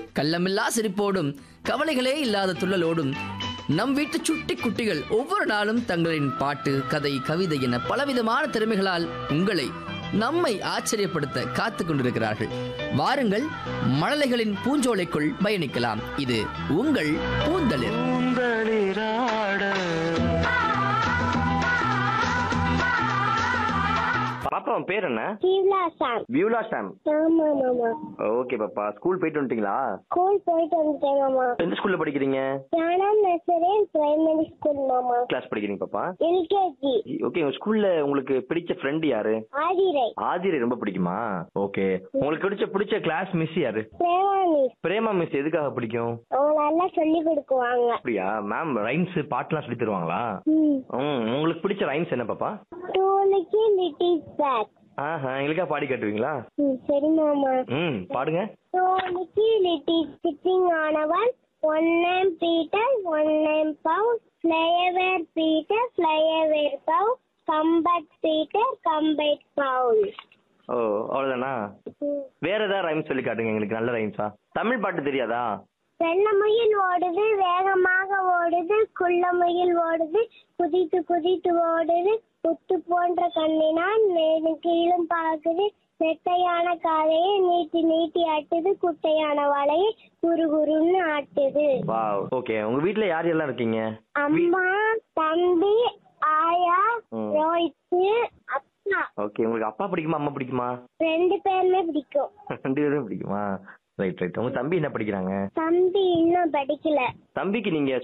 கள்ளமில்லா சிரிப்போடும் கவலைகளே இல்லாத துள்ளலோடும் நம் வீட்டு சுட்டி குட்டிகள் ஒவ்வொரு நாளும் தங்களின் பாட்டு கதை கவிதை என பலவிதமான திறமைகளால் உங்களை நம்மை ஆச்சரியப்படுத்த காத்துக் கொண்டிருக்கிறார்கள் வாருங்கள் மழலைகளின் பூஞ்சோலைக்குள் பயணிக்கலாம் இது உங்கள் பூந்தளிர் பாப்பா உன் பேர் என்ன கீழா சாம் வியூலா சாம் ஆமா மாமா ஓகே பாப்பா ஸ்கூல் போயிட்டு வந்துட்டீங்களா ஸ்கூல் போயிட்டு வந்துட்டேன் மாமா எந்த ஸ்கூல்ல படிக்கிறீங்க ஞானம் நர்சரி பிரைமரி ஸ்கூல் மாமா கிளாஸ் படிக்கிறீங்க பாப்பா எல்கேஜி ஓகே உங்க ஸ்கூல்ல உங்களுக்கு பிடிச்ச ஃப்ரெண்ட் யாரு ஆதிரை ஆதிரை ரொம்ப பிடிக்குமா ஓகே உங்களுக்கு பிடிச்ச பிடிச்ச கிளாஸ் மிஸ் யாரு பிரேமா மிஸ் பிரேமா மிஸ் எதுக்காக பிடிக்கும் அவங்க நல்லா சொல்லி கொடுக்குவாங்க அப்படியா மேம் ரைம்ஸ் பாட்டுலாம் சொல்லி தருவாங்களா ம் ம் உங்களுக்கு பிடிச்ச ரைம்ஸ் என்ன பாப்பா டூலுக்கு லிட்டில் பேக் ஆஹா எங்களுக்கா பாடி காட்டுவீங்களா ம் சரி மாமா ம் பாடுங்க டூலுக்கு லிட்டில் சிட்டிங் ஆனவன் one name Peter one name Paul fly away Peter fly away Paul come back Peter come back Paul ஓ அவ்வளவுதானா ம் வேற ஏதாவது ரைம்ஸ் சொல்லி காட்டுங்க எங்களுக்கு நல்ல ரைம்ஸா தமிழ் பாட்டு தெரியாதா வெள்ளமுயில் ஓடுது வேகமாக ஓடுது குள்ளமுயில் ஓடுது குதித்து குதித்து ஓடுது முத்து போன்ற கண்ணினால் மேலும் கீழும் பார்க்குது நெட்டையான காதையை நீட்டி நீட்டி ஆட்டுது குட்டையான வலையை குரு குருன்னு ஆட்டுது வா ஓகே உங்க வீட்ல யார் எல்லாம் இருக்கீங்க அம்மா தம்பி ஆயா ம். ரோஹித்து அப்பா ஓகே உங்களுக்கு அப்பா பிடிக்குமா அம்மா பிடிக்குமா ரெண்டு பேருமே பிடிக்கும் ரெண்டு பேரும் பிடிக்குமா ரைட் ரைட் உங்க தம்பி என்ன படிக்கிறாங்க தம்பி இன்னும் படிக்கல தம்பிக்கு நீங்க